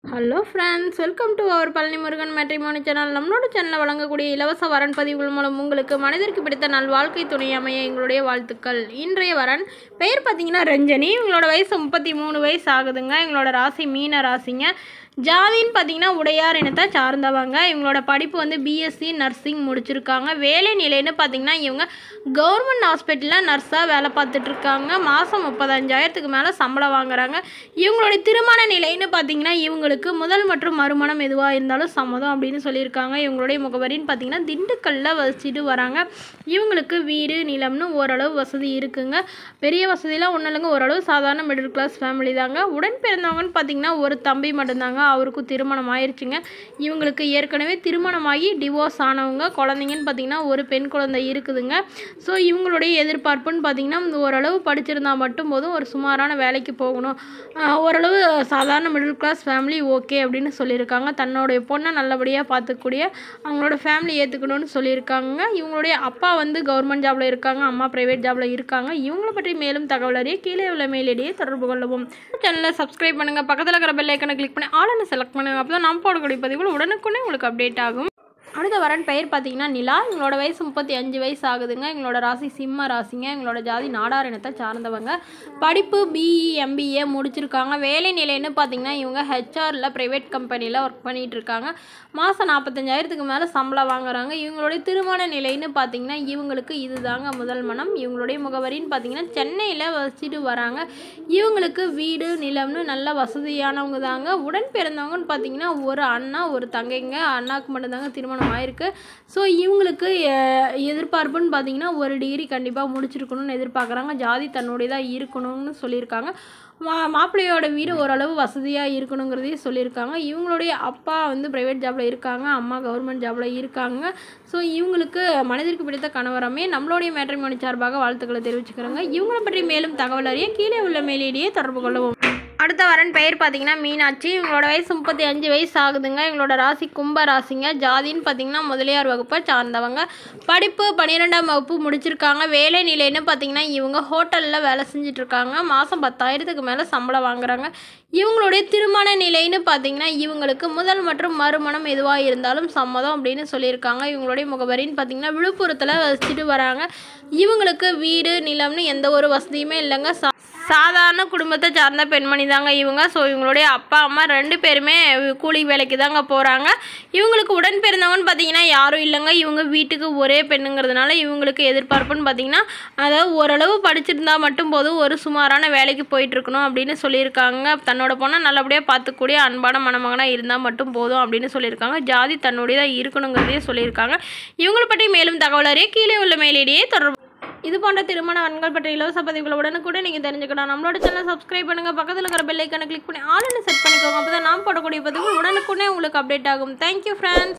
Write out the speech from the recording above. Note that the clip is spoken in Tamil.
hello friends welcome to our Palani Murugan matrimony channel நம்மளோட சேனலில் வழங்கக்கூடிய இலவச வரன் பதிவுகள் மூலம் உங்களுக்கு மனிதருக்கு பிடித்த நல் வாழ்க்கை துணை அமைய எங்களுடைய வாழ்த்துக்கள் இன்றைய வரன் பெயர் பார்த்தீங்கன்னா ரஞ்சனி இவங்களோட வயசு முப்பத்தி மூணு வயசு ஆகுதுங்க எங்களோட ராசி மீன ராசிங்க ஜாதின்னு பார்த்தீங்கன்னா உடையார் இனத்தை சார்ந்தவங்க இவங்களோட படிப்பு வந்து பிஎஸ்சி நர்சிங் முடிச்சிருக்காங்க வேலை நிலைன்னு பார்த்தீங்கன்னா இவங்க கவர்மெண்ட் ஹாஸ்பிட்டலில் நர்ஸாக வேலை பார்த்துட்டு இருக்காங்க மாதம் முப்பத்தஞ்சாயிரத்துக்கு மேலே சம்பளம் வாங்குறாங்க இவங்களுடைய திருமண நிலைன்னு பார்த்தீங்கன்னா இவங்களுக்கு முதல் மற்றும் மறுமணம் எதுவாக இருந்தாலும் சம்மதம் அப்படின்னு சொல்லியிருக்காங்க இவங்களுடைய முகவரின்னு பார்த்தீங்கன்னா திண்டுக்கல்லில் வசிச்சுட்டு வராங்க இவங்களுக்கு வீடு நிலம்னு ஓரளவு வசதி இருக்குங்க பெரிய வசதியெலாம் ஒன்றும் இல்லைங்க ஓரளவு சாதாரண மிடில் கிளாஸ் ஃபேமிலி தாங்க உடன் பிறந்தவங்கன்னு பார்த்தீங்கன்னா ஒரு தம்பி மட்டும்தாங்க அவருக்கும் திருமணம் ஆயிருச்சுங்க இவங்களுக்கு ஏற்கனவே திருமணமாகி டிவோர்ஸ் ஆனவங்க குழந்தைங்கன்னு பார்த்தீங்கன்னா ஒரு பெண் குழந்தை இருக்குதுங்க ஸோ இவங்களுடைய எதிர்பார்ப்புன்னு பார்த்தீங்கன்னா ஓரளவு படிச்சிருந்தா மட்டும் போதும் ஒரு சுமாரான வேலைக்கு போகணும் ஆஹ் ஓரளவு சாதாரண மிடில் கிளாஸ் ஃபேமிலி ஓகே அப்படின்னு சொல்லியிருக்காங்க தன்னுடைய பொண்ணை நல்லபடியாக பார்த்துக்கூடிய அவங்களோட ஃபேமிலி ஏற்றுக்கணும்னு சொல்லியிருக்காங்க இவங்களுடைய அப்பா வந்து கவர்மெண்ட் ஜாபில் இருக்காங்க அம்மா ப்ரைவேட் ஜாபில் இருக்காங்க இவங்கள பற்றி மேலும் தகவல் அறிய கீழே உள்ள மெயிலிடையே தொடர்பு கொள்ளவும் சேனலை சப்ஸ்கிரைப் பண்ணுங்கள் பக்கத்தில் இருக்கிற பெல் ஐக்கனை கிளிக் பண்ணி ஆளுன்னு செலக்ட் பண்ணுங்கள் அப்போ தான் நம்ம போடக்கூடிய பதிவுகள் உடனுக்குடனே உங்களுக்கு அப்டேட் ஆகும் அடுத்த வரன் பெயர் பார்த்தீங்கன்னா நிலா எங்களோட வயசு முப்பத்தி அஞ்சு வயசு ஆகுதுங்க எங்களோட ராசி சிம்ம ராசிங்க எங்களோட ஜாதி நாடார் இனத்தை சார்ந்தவங்க படிப்பு பிஇ எம்பிஏ முடிச்சிருக்காங்க வேலை நிலைன்னு பார்த்தீங்கன்னா இவங்க ஹெச்ஆரில் ப்ரைவேட் கம்பெனியில் ஒர்க் பண்ணிட்டு இருக்காங்க மாதம் நாற்பத்தஞ்சாயிரத்துக்கு மேலே சம்பளம் வாங்குறாங்க இவங்களுடைய திருமண நிலைன்னு பார்த்தீங்கன்னா இவங்களுக்கு இதுதாங்க முதல் மனம் இவங்களுடைய முகவரின்னு பார்த்தீங்கன்னா சென்னையில் வசிச்சுட்டு வராங்க இவங்களுக்கு வீடு நிலம்னு நல்ல வசதியானவங்க தாங்க உடன் பிறந்தவங்கன்னு பார்த்தீங்கன்னா ஒரு அண்ணா ஒரு தங்கைங்க அண்ணாக்கு மட்டும்தாங்க திருமணம் ஆயிருக்கு ஸோ இவங்களுக்கு அஹ், எதிர்பார்ப்புன்னு பார்த்தீங்கன்னா ஒரு டிகிரி கண்டிப்பாக முடிச்சிருக்கணும்னு எதிர்பார்க்குறாங்க ஜாதி தன்னுடையதாக இருக்கணும்னு சொல்லியிருக்காங்க மா மாப்பிள்ளையோட வீடு ஓரளவு வசதியாக இருக்கணுங்கிறதையும் சொல்லியிருக்காங்க இவங்களுடைய அப்பா வந்து ப்ரைவேட் ஜாபில் இருக்காங்க அம்மா கவர்மெண்ட் ஜாபில் இருக்காங்க ஸோ இவங்களுக்கு மனிதருக்கு பிடித்த கணவரமே நம்மளுடைய மேட்ரிமோனி சார்பாக வாழ்த்துக்களை தெரிவிச்சுக்கிறோங்க இவங்களை பற்றி மேலும் தகவல் அறிய கீழே உள்ள மெயிலேடியே தொடர்பு கொள்ளவும் அடுத்த வரன் பெயர் பார்த்தீங்கன்னா மீனாட்சி இவங்களோட வயசு முப்பத்தி அஞ்சு வயசு ஆகுதுங்க இவங்களோட ராசி கும்ப ராசிங்க ஜாதின்னு பார்த்தீங்கன்னா முதலியார் வகுப்பை சார்ந்தவங்க படிப்பு பன்னிரெண்டாம் வகுப்பு முடிச்சிருக்காங்க வேலை நிலைன்னு பார்த்தீங்கன்னா இவங்க ஹோட்டலில் வேலை செஞ்சுட்டு இருக்காங்க மாதம் பத்தாயிரத்துக்கு மேலே சம்பளம் வாங்குறாங்க இவங்களுடைய திருமண நிலைன்னு பார்த்தீங்கன்னா இவங்களுக்கு முதல் மற்றும் மறுமணம் எதுவாக இருந்தாலும் சம்மதம் அப்படின்னு சொல்லியிருக்காங்க இவங்களுடைய முகவரின்னு பார்த்தீங்கன்னா விழுப்புரத்தில் வச்சுட்டு வராங்க இவங்களுக்கு வீடு நிலம்னு எந்த ஒரு வசதியுமே இல்லைங்க சா சாதாரண குடும்பத்தை சார்ந்த பெண்மணி தாங்க இவங்க ஸோ இவங்களுடைய அப்பா அம்மா ரெண்டு பேருமே கூலி வேலைக்கு தாங்க போகிறாங்க இவங்களுக்கு உடன் பிறந்தவங்கன்னு பார்த்தீங்கன்னா யாரும் இல்லைங்க இவங்க வீட்டுக்கு ஒரே பெண்ணுங்கிறதுனால இவங்களுக்கு எதிர்பார்ப்புன்னு பார்த்தீங்கன்னா அதாவது ஓரளவு படிச்சிருந்தா மட்டும் போதும் ஒரு சுமாரான வேலைக்கு போயிட்டு இருக்கணும் அப்படின்னு சொல்லியிருக்காங்க தன்னோட பொண்ணை நல்லபடியாக பார்த்துக்கூடிய அன்பான மணமகனாக இருந்தால் மட்டும் போதும் அப்படின்னு சொல்லியிருக்காங்க ஜாதி தன்னுடையதாக இருக்கணுங்கிறதையும் சொல்லியிருக்காங்க இவங்களை பற்றி மேலும் தகவல் அறிய கீழே உள்ள மெயிலேடியே தொடர்பு இது போன்ற திருமண ஆண்கள் பற்றிய இலவச பதிவுகளை உடனுக்குடன் நீங்கள் தெரிஞ்சுக்கலாம் நம்மளோட சேனல் சப்ஸ்கிரைப் பண்ணுங்கள் பக்கத்தில் இருக்கிற பெல் ஐக்கனை கிளிக் பண்ணி ஆளுன்னு செட் பண்ணிக்கோங்க அப்போ தான் நாம் போடக்கூடிய பதிவுகள் உடனுக்குடனே உங்களுக்கு அப்டேட் ஆகும் தேங்க்யூ ஃப்ரெண்ட்ஸ்